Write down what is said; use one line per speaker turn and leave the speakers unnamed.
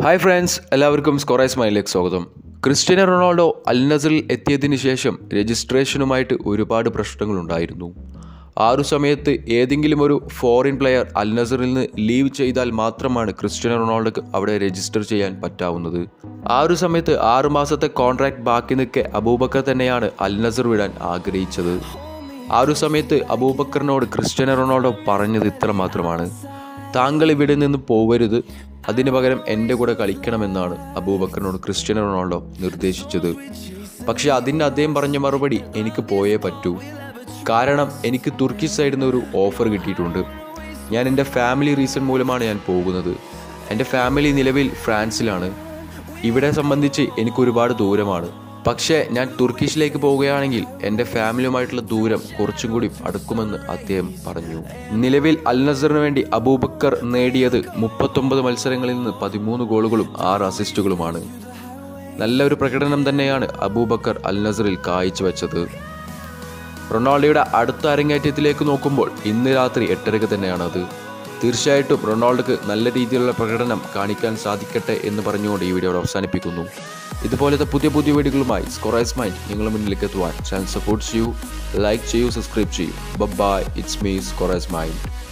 hi friends എല്ലാവർക്കും സ്കോറൈസ് മൈലിലേക്ക് സ്വാഗതം Cristiano Ronaldo അൽ നസറിൽ എത്തിയതിന് ശേഷം രജിസ്ട്രേഷനുമായിട്ട് ഒരുപാട് പ്രശ്നങ്ങളുണ്ടായിരുന്നു ആ ഒരു സമയത്ത് ഏതെങ്കിലും ഒരു ഫോറിൻ പ്ലെയർ അൽ നസറിൽ നിന്ന് ലീവ് ചെയ്താൽ മാത്രമാണ് ക്രിസ്ത്യനോ റൊണാൾഡോക്ക് അവിടെ രജിസ്റ്റർ ചെയ്യാൻ പറ്റാവുന്നത് ആ ഒരു സമയത്ത് ആറു മാസത്തെ കോൺട്രാക്ട് ബാക്കി നിൽക്കെ അബൂബക്കർ തന്നെയാണ് അൽ നസർ വിടാൻ ആഗ്രഹിച്ചത് ആ ഒരു സമയത്ത് അബൂബക്കറിനോട് ക്രിസ്ത്യനോ റൊണാൾഡോ പറഞ്ഞത് ഇത്ര മാത്രമാണ് താങ്കൾ ഇവിടെ നിന്ന് പോവരുത് അതിനു പകരം എൻ്റെ കൂടെ കളിക്കണമെന്നാണ് അബൂബക്കറിനോട് ക്രിസ്ത്യനോ റൊണാൾഡോ നിർദ്ദേശിച്ചത് പക്ഷേ അതിന് അദ്ദേഹം പറഞ്ഞ മറുപടി എനിക്ക് പോയേ പറ്റൂ കാരണം എനിക്ക് തുർക്കി സൈഡിൽ നിന്ന് ഒരു ഓഫർ കിട്ടിയിട്ടുണ്ട് ഞാൻ എൻ്റെ ഫാമിലി റീസൺ മൂലമാണ് ഞാൻ പോകുന്നത് എൻ്റെ ഫാമിലി നിലവിൽ ഫ്രാൻസിലാണ് ഇവിടെ സംബന്ധിച്ച് എനിക്ക് ഒരുപാട് ദൂരമാണ് പക്ഷേ ഞാൻ തുർക്കിഷിലേക്ക് പോവുകയാണെങ്കിൽ എൻ്റെ ഫാമിലിയുമായിട്ടുള്ള ദൂരം കുറച്ചും കൂടി അടുക്കുമെന്ന് അദ്ദേഹം പറഞ്ഞു നിലവിൽ അൽ നസറിന് വേണ്ടി അബൂബക്കർ നേടിയത് മുപ്പത്തൊമ്പത് മത്സരങ്ങളിൽ നിന്ന് പതിമൂന്ന് ഗോളുകളും ആറ് അസിസ്റ്റുകളുമാണ് നല്ലൊരു പ്രകടനം തന്നെയാണ് അബൂബക്കർ അൽ നസറിൽ കാഴ്ചവെച്ചത് റൊണാൾഡോയുടെ അടുത്ത അരങ്ങേറ്റത്തിലേക്ക് നോക്കുമ്പോൾ ഇന്ന് രാത്രി എട്ടരയ്ക്ക് തന്നെയാണത് തീർച്ചയായിട്ടും റൊണാൾഡോക്ക് നല്ല രീതിയിലുള്ള പ്രകടനം കാണിക്കാൻ സാധിക്കട്ടെ എന്ന് പറഞ്ഞുകൊണ്ട് ഈ വീഡിയോ അവസാനിപ്പിക്കുന്നു ഇതുപോലത്തെ പുതിയ പുതിയ വീഡിയോകളുമായി സ്കൊറൈസ് മൈൻഡ് നിങ്ങളുടെ മുന്നിലേക്ക് എത്തുവാൻ ചാനൽ സപ്പോർട്ട് ചെയ്യൂ ലൈക്ക് ചെയ്യൂ സബ്സ്ക്രൈബ് ചെയ്യൂ ബൈ ഇറ്റ്സ് മീ സ്കൊറൈസ് മൈൻഡ്